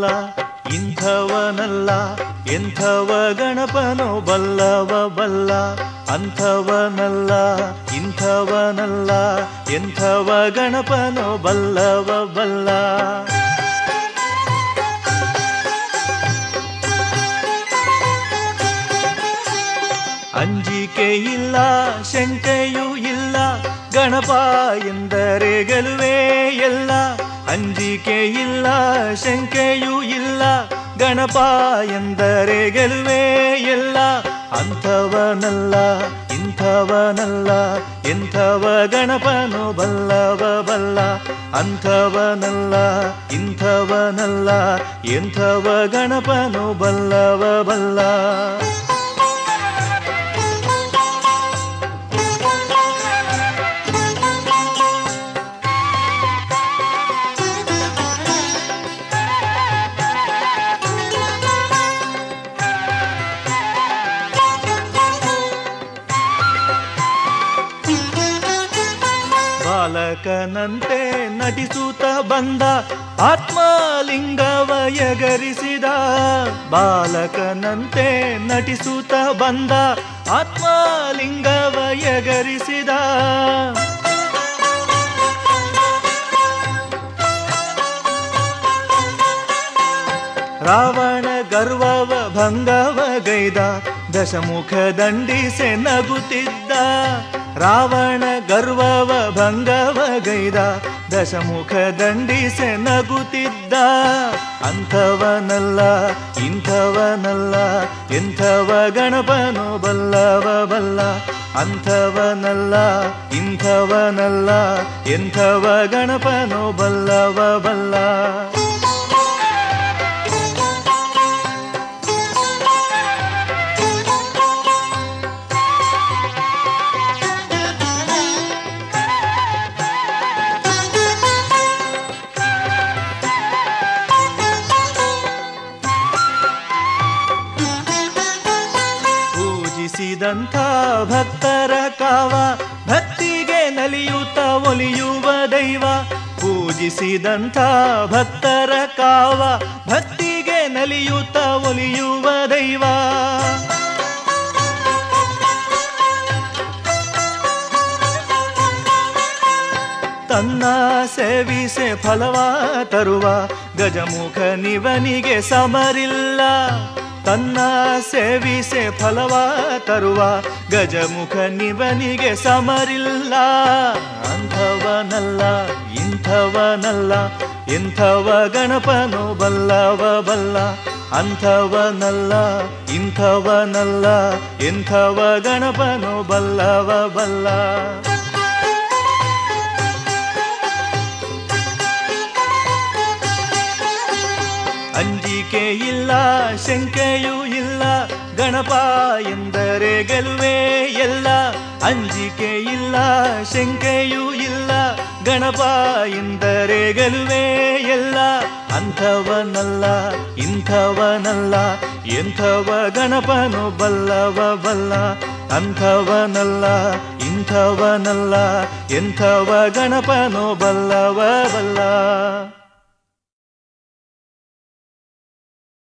ಇಂಥವನಲ್ಲ ಎಂಥವ ಗಣಪನೋ ಬಲ್ಲವ ಬಲ್ಲ ಅಂಥವನಲ್ಲ ಇಂಥವನಲ್ಲ ಎಂಥವ ಗಣಪನೋ ಬಲ್ಲವ ಬಲ್ಲ ಅಂಜಿಕೆ ಇಲ್ಲ ಶಂಕೆಯೂ ಇಲ್ಲ ಗಣಪ ಎಂದರೆ ಗೆಲುವೇ ಎಲ್ಲ ಅಂಜಿಕೆ ಇಲ್ಲ ಶಂಕೆಯೂ ಇಲ್ಲ ಗಣಪ ಎಂದರೆ ಗೆಲುವೇ ಎಲ್ಲ ಅಂಥವನಲ್ಲ ಇಂಥವನಲ್ಲ ಎಂಥವ ಗಣಪನು ಬಲ್ಲವ ಬಲ್ಲ ಅಂಥವನಲ್ಲ ಇಂಥವನಲ್ಲ ಎಂಥವ ಗಣಪನು ಬಲ್ಲವ ಬಲ್ಲ ಬಾಲಕನಂತೆ ನಟಿಸುತ್ತ ಬಂದ ಆತ್ಮಲಿಂಗವ ಎಗರಿಸಿದ ಬಾಲಕನಂತೆ ನಟಿಸುತ್ತ ಬಂದ ಆತ್ಮಲಿಂಗವ ಎಗರಿಸಿದ ರಾವಣ ಗರ್ವವ ಭಂಗವ ಗೈದ ದಶಮುಖ ದಂಡಿಸೆ ನಗುತ್ತಿದ್ದ ರಾವಣ ಗರ್ವವ ಭಂಗವ ಗೈದ ದಶಮುಖ ದಂಡಿಸೆ ನಗುತ್ತಿದ್ದ ಅಂಥವನಲ್ಲ ಇಂಥವನಲ್ಲ ಎಂಥವ ಗಣಪನು ಬಲ್ಲವ ಬಲ್ಲ ಅಂಥವನಲ್ಲ ಇಂಥವನಲ್ಲ ಎಂಥವ ಗಣಪನು ಬಲ್ಲವ ಬಲ್ಲ ಪೂಜಿಸಿದಂಥ ಭಕ್ತರ ಕಾವ ಭಕ್ತಿಗೆ ನಲಿಯುತ್ತ ಒಲಿಯುವ ದೈವ ಪೂಜಿಸಿದಂಥ ಭಕ್ತರ ಕಾವ ಭಕ್ತಿಗೆ ನಲಿಯುತ್ತ ಒಲಿಯುವ ದೈವ ತನ್ನ ಸೇವಿಸೆ ಫಲವ ತರುವ ಗಜಮುಖ ನಿವನಿಗೆ ಸಮರಿಲ್ಲ ತನ್ನ ಸೇವಿಸೆ ಫಲವ ತರುವ ಗಜಮುಖ ನಿವನಿಗೆ ಸಮರಿಲ್ಲ ಅಂಥವನಲ್ಲ ಇಂಥವನಲ್ಲ ಎಂಥವ ಗಣಪನು ಬಲ್ಲವ ಬಲ್ಲ ಅಂಥವನಲ್ಲ ಇಂಥವನಲ್ಲ ಎಂಥವ ಗಣಪನು ಬಲ್ಲವ ಬಲ್ಲ ಅಂಜಿಕೆ ಇಲ್ಲ ಶಂಕೆಯೂ ಇಲ್ಲ ಗಣಪ ಎಂದರೆ ಗೆಲುವೇ ಎಲ್ಲ ಅಂಜಿಕೆ ಇಲ್ಲ ಶಂಕೆಯೂ ಇಲ್ಲ ಗಣಪ ಎಂದರೆ ಗೆಲುವೇ ಎಲ್ಲ ಅಂಥವನಲ್ಲ ಇಂಥವನಲ್ಲ ಎಂಥವ ಗಣಪನು ಬಲ್ಲವ ಬಲ್ಲ ಅಂಥವನಲ್ಲ ಇಂಥವನಲ್ಲ ಎಂಥವ ಗಣಪನು ಬಲ್ಲವ ಬಲ್ಲ